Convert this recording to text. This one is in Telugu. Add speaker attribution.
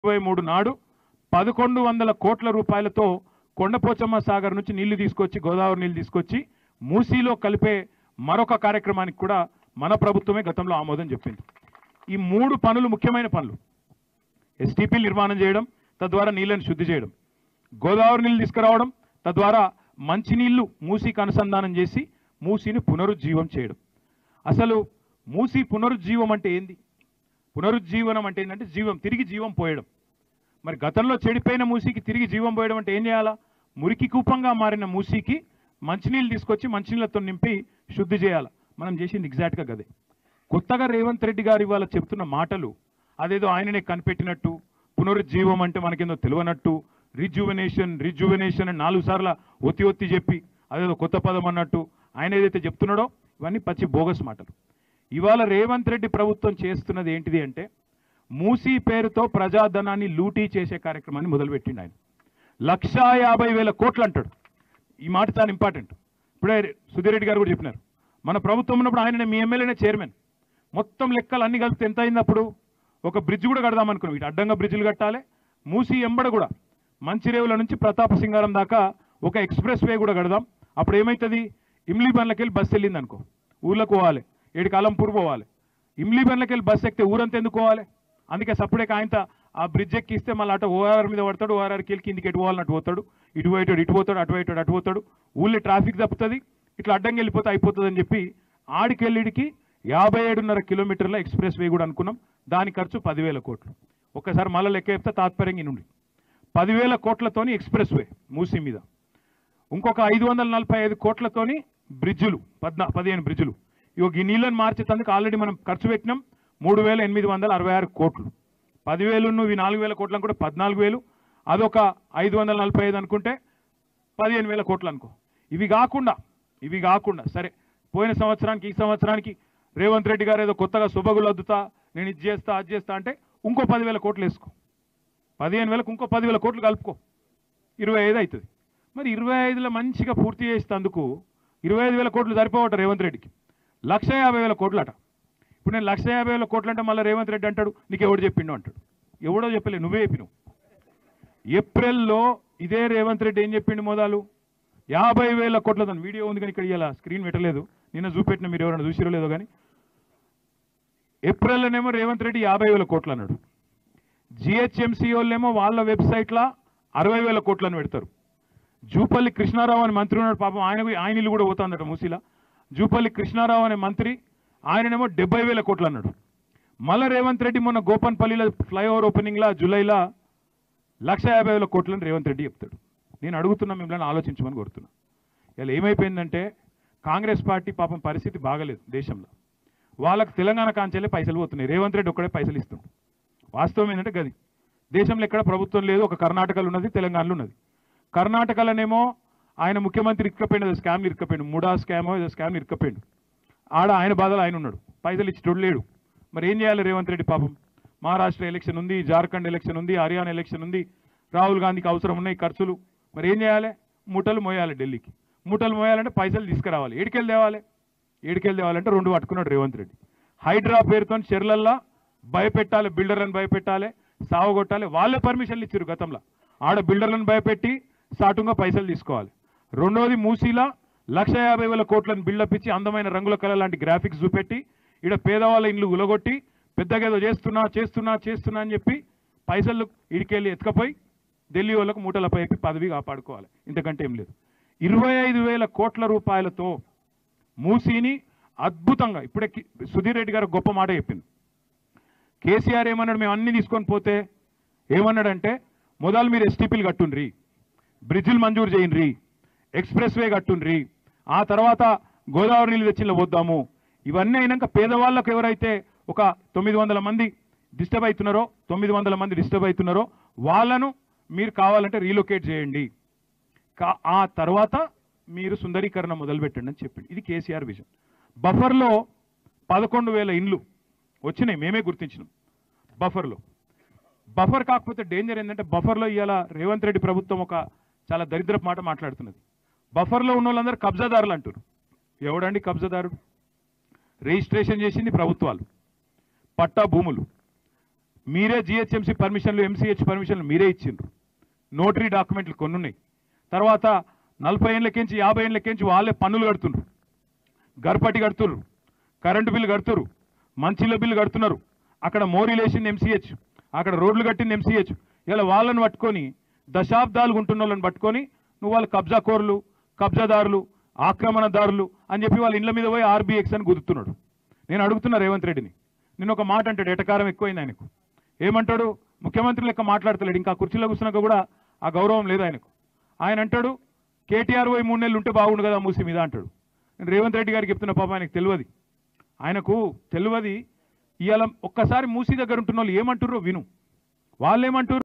Speaker 1: ఇరవై మూడు నాడు పదకొండు వందల కోట్ల రూపాయలతో కొండపోచమ్మ సాగర్ నుంచి నీళ్లు తీసుకొచ్చి గోదావరి నీళ్లు తీసుకొచ్చి మూసీలో కలిపే మరొక కార్యక్రమానికి కూడా మన ప్రభుత్వమే గతంలో ఆమోదం చెప్పింది ఈ మూడు పనులు ముఖ్యమైన పనులు ఎస్టీపీ నిర్మాణం చేయడం తద్వారా నీళ్ళని శుద్ధి చేయడం గోదావరి నీళ్ళు తీసుకురావడం తద్వారా మంచినీళ్లు మూసీకి అనుసంధానం చేసి మూసీని పునరుజ్జీవం చేయడం అసలు మూసీ పునరుజ్జీవం అంటే ఏంది పునరుజ్జీవనం అంటే ఏంటంటే జీవం తిరిగి జీవం పోయడం మరి గతంలో చెడిపోయిన మూసీకి తిరిగి జీవం పోయడం అంటే ఏం చేయాలా మురికి కూపంగా మారిన మూసీకి మంచినీళ్ళు తీసుకొచ్చి మంచినీళ్ళతో నింపి శుద్ధి చేయాలి మనం చేసింది ఎగ్జాక్ట్గా గదే కొత్తగా రేవంత్ రెడ్డి గారు ఇవాళ చెప్తున్న మాటలు అదేదో ఆయననే కనిపెట్టినట్టు పునరుజ్జీవం అంటే మనకేందో తెలియనట్టు రిజ్యువనేషన్ రిజ్యువనేషన్ అని నాలుగు సార్లు ఒత్తి ఒత్తి చెప్పి అదేదో కొత్త పదం అన్నట్టు ఆయన ఏదైతే చెప్తున్నాడో ఇవన్నీ పచ్చి బోగస్ మాటలు ఇవాళ రేవంత్ రెడ్డి ప్రభుత్వం చేస్తున్నది ఏంటిది అంటే మూసీ పేరుతో ప్రజాధనాన్ని లూటీ చేసే కార్యక్రమాన్ని మొదలుపెట్టిండు ఆయన లక్షా యాభై వేల కోట్లు అంటాడు ఈ మాట చాలా ఇంపార్టెంట్ ఇప్పుడే సుధీర్ రెడ్డి గారు కూడా చెప్పినారు మన ప్రభుత్వం ఉన్నప్పుడు ఆయన మీ ఎమ్మెల్యేనే చైర్మన్ మొత్తం లెక్కలు అన్ని కలిపితే ఎంత అయింది అప్పుడు ఒక బ్రిడ్జ్ కూడా కడదాం అనుకున్నాం ఇటు అడ్డంగా బ్రిడ్జ్లు కట్టాలి మూసి ఎంబడ కూడా మంచిరేవుల నుంచి ప్రతాప సింగారం దాకా ఒక ఎక్స్ప్రెస్ వే కూడా కడదాం అప్పుడు ఏమవుతుంది ఇమ్లీ బండ్లకి వెళ్ళి బస్సు వెళ్ళింది అనుకో ఊర్లకు పోవాలి ఏడికి అలంపూర్ పోవాలి ఇమ్లీ బండ్లకి వెళ్ళి బస్సు ఎక్కితే ఊరంతా ఎందుకు పోవాలి అందుకే సప్పుడే ఆయనత ఆ బ్రిడ్జ్ ఎక్కిస్తే మళ్ళీ అటు ఓఆర్ మీద పడతాడు ఓఆర్ఆర్కి వెళ్ళి కిందికి ఎటు పోవాలన్నట్టు పోతాడు ఇటు పోయేటాడు ఇటు పోతాడు అటు పోయేటాడు అటు పోతాడు ఊళ్ళో ట్రాఫిక్ తప్పుతుంది ఇట్లా అడ్డంగా వెళ్ళిపోతే అయిపోతుంది అని చెప్పి ఆడికెళ్ళిడికి యాభై ఏడున్నర కిలోమీటర్ల ఎక్స్ప్రెస్ వే కూడా అనుకున్నాం దాని ఖర్చు పదివేల కోట్లు ఒక్కసారి మళ్ళీ లెక్క చెప్తే తాత్పర్యంగా నుండి పదివేల కోట్లతోని ఎక్స్ప్రెస్ వే మూసీ మీద ఇంకొక ఐదు వందల నలభై ఐదు కోట్లతోని బ్రిడ్జులు పద్నా పదిహేను బ్రిడ్జులు ఇగో ఈ నీళ్ళని మార్చేందుకు ఆల్రెడీ మనం ఖర్చు పెట్టినాం మూడు వేల ఎనిమిది వందల అరవై ఆరు కోట్లు పదివేలు ఇవి నాలుగు వేల కోట్లు అనుకుంటే పద్నాలుగు వేలు అదొక ఐదు వందల నలభై ఐదు అనుకుంటే పదిహేను వేల కోట్లు అనుకో ఇవి కాకుండా ఇవి కాకుండా సరే పోయిన సంవత్సరానికి ఈ సంవత్సరానికి రేవంత్ రెడ్డి గారు ఏదో కొత్తగా శుభగులు అద్దుతా నేను ఇది చేస్తా అది చేస్తా అంటే ఇంకో పదివేల కోట్లు వేసుకో పదిహేను వేలకు ఇంకో పదివేల కోట్లు కలుపుకో ఇరవై ఐదు అవుతుంది మరి ఇరవై ఐదులో మంచిగా పూర్తి చేసేందుకు ఇరవై ఐదు వేల కోట్లు సరిపోవట రేవంత్ రెడ్డికి లక్ష యాభై వేల కోట్లు అట ఇప్పుడు నేను లక్ష యాభై వేల కోట్లు అంటే మళ్ళీ రేవంత్ రెడ్డి అంటాడు నీకు ఎవడు చెప్పిండు అంటాడు ఎవడో చెప్పలే నువ్వే చెప్పినావు ఏప్రిల్లో ఇదే రేవంత్ రెడ్డి ఏం చెప్పిండు మోదాలు యాభై వేల కోట్ల దాని వీడియో ఉంది కానీ ఇక్కడ ఇలా స్క్రీన్ పెట్టలేదు నిన్న చూపెట్టిన మీరు ఎవరైనా చూసిరో లేదో కానీ ఏప్రిల్లోనేమో రేవంత్ రెడ్డి యాభై వేల కోట్లు అన్నాడు జిహెచ్ఎంసీ వాళ్ళేమో వాళ్ళ వెబ్సైట్లో అరవై వేల కోట్లను పెడతారు జూపల్లి కృష్ణారావు అనే మంత్రి ఉన్నాడు పాపం ఆయన ఆయన ఇల్లు కూడా పోతుందట మూసీలా జూపల్లి కృష్ణారావు అనే మంత్రి ఆయననేమో డెబ్బై వేల కోట్లు అన్నాడు మళ్ళా రేవంత్ రెడ్డి మొన్న గోపన్పల్లిలో ఫ్లైఓవర్ ఓపెనింగ్లా జూలైలా లక్ష యాభై వేల కోట్లని రేవంత్ రెడ్డి చెప్తాడు నేను అడుగుతున్నా మిమ్మల్ని ఆలోచించమని కోరుతున్నా ఇలా ఏమైపోయిందంటే కాంగ్రెస్ పార్టీ పాపం పరిస్థితి బాగలేదు దేశంలో వాళ్ళకి తెలంగాణ కాంచెలే పైసలు పోతున్నాయి రేవంత్ రెడ్డి ఒక్కడే పైసలు ఇస్తుండు వాస్తవం ఏంటంటే గది దేశంలో ఎక్కడ ప్రభుత్వం లేదు ఒక కర్ణాటకలో ఉన్నది తెలంగాణలో ఉన్నది కర్ణాటకలోనేమో ఆయన ముఖ్యమంత్రి ఇరుక్కపోయిండు స్కామ్ ఇరుక్కపోయిండు మూడా స్కామో ఏదో స్కామ్ ఇరుక్కపోయిండు ఆడ ఆయన బాధలు ఆయన ఉన్నాడు పైసలు ఇచ్చి లేడు మరి ఏం చేయాలి రేవంత్ రెడ్డి పాపం మహారాష్ట్ర ఎలక్షన్ ఉంది జార్ఖండ్ ఎలక్షన్ ఉంది హర్యానా ఎలక్షన్ ఉంది రాహుల్ గాంధీకి అవసరం ఉన్నాయి ఖర్చులు మరి ఏం చేయాలి మూటలు మోయాలి ఢిల్లీకి మూటలు మోయాలంటే పైసలు తీసుకురావాలి ఏడికెళ్ళి తేవాలి ఏడికెళ్ళి తేవాలంటే రెండు పట్టుకున్నాడు రేవంత్ రెడ్డి హైడ్రా పేరుతో చెర్లల్లా భయపెట్టాలి బిల్డర్లను భయపెట్టాలి సావగొట్టాలి వాళ్ళే పర్మిషన్లు ఇచ్చారు గతంలో ఆడ బిల్డర్లను భయపెట్టి సాటుగా పైసలు తీసుకోవాలి రెండోది మూసీలా లక్ష యాభై వేల కోట్లను బిల్డప్ ఇచ్చి అందమైన రంగుల కళ లాంటి గ్రాఫిక్స్ చూపెట్టి ఈడ పేదవాళ్ళ ఇండ్లు ఉలగొట్టి పెద్దగా ఏదో చేస్తున్నా చేస్తున్నా చేస్తున్నా అని చెప్పి పైసలు ఇడికెళ్ళి ఎత్తుకపోయి ఢిల్లీ వాళ్ళకు మూటలపై ఎక్కి పదవి కాపాడుకోవాలి ఇంతకంటే ఏం లేదు ఇరవై ఐదు వేల కోట్ల రూపాయలతో మూసీని అద్భుతంగా ఇప్పుడే కి- సుధీర్ రెడ్డి గారు గొప్ప మాట చెప్పింది కేసీఆర్ ఏమన్నాడు మేము అన్ని తీసుకొని పోతే ఏమన్నాడంటే మొదలు మీరు ఎస్టీపీలు కట్టుండ్రి బ్రిడ్జిలు మంజూరు చేయండి ఎక్స్ప్రెస్ వే కట్టుండ్రి ఆ తర్వాత గోదావరి నీళ్ళు తెచ్చి పోద్దాము ఇవన్నీ అయినాక పేదవాళ్ళకు ఎవరైతే ఒక తొమ్మిది వందల మంది డిస్టర్బ్ అవుతున్నారో తొమ్మిది వందల మంది డిస్టర్బ్ అవుతున్నారో వాళ్ళను మీరు కావాలంటే రీలొకేట్ చేయండి కా- ఆ తర్వాత మీరు సుందరీకరణ మొదలుపెట్టండి అని చెప్పింది ఇది కేసీఆర్ విజన్ బఫర్లో పదకొండు వేల ఇండ్లు వచ్చినాయి మేమే గుర్తించినాం బఫర్లో బఫర్ కాకపోతే డేంజర్ ఏంటంటే బఫర్లో ఇవాళ రేవంత్ రెడ్డి ప్రభుత్వం ఒక చాలా దరిద్రపు మాట మాట్లాడుతున్నది బఫర్లో ఉన్న వాళ్ళందరూ కబ్జాదారులు అంటారు ఎవడండి కబ్జాదారుడు రిజిస్ట్రేషన్ చేసింది ప్రభుత్వాలు పట్టా భూములు మీరే జిహెచ్ఎంసీ పర్మిషన్లు ఎంసీహెచ్ పర్మిషన్లు మీరే ఇచ్చిండ్రు నోటరీ డాక్యుమెంట్లు కొన్ని ఉన్నాయి తర్వాత నలభై ఏళ్ళకించి యాభై ఏళ్ళకించి వాళ్ళే పన్నులు కడుతుండ్రు గర్పటి కడుతుర్రు కరెంటు బిల్లు కడుతురు మంచిల బిల్లు కడుతున్నారు అక్కడ మోరీ లేచింది ఎంసీహెచ్ అక్కడ రోడ్లు కట్టింది ఎంసీహెచ్ ఇలా వాళ్ళని పట్టుకొని దశాబ్దాలు ఉంటున్న వాళ్ళని పట్టుకొని నువ్వు వాళ్ళు కబ్జాకోరులు కబ్జాదారులు ఆక్రమణదారులు అని చెప్పి వాళ్ళ ఇండ్ల మీద పోయి ఆర్బీఎక్స్ అని గుర్తున్నాడు నేను అడుగుతున్నా రేవంత్ రెడ్డిని నేను ఒక మాట అంటాడు ఎటకారం ఎక్కువైంది ఆయనకు ఏమంటాడు ముఖ్యమంత్రి లెక్క మాట్లాడతలేడు ఇంకా కుర్చీలో కూర్చున్నాక కూడా ఆ గౌరవం లేదు ఆయనకు ఆయన అంటాడు కేటీఆర్ పోయి మూడు నెలలు ఉంటే బాగుండు కదా మూసి మీద అంటాడు నేను రేవంత్ రెడ్డి గారికి చెప్తున్న పాప ఆయనకు తెలియదు ఆయనకు తెలియదు ఇవాళ ఒక్కసారి మూసి దగ్గర ఉంటున్న వాళ్ళు ఏమంటుర్రో విను వాళ్ళు ఏమంటారు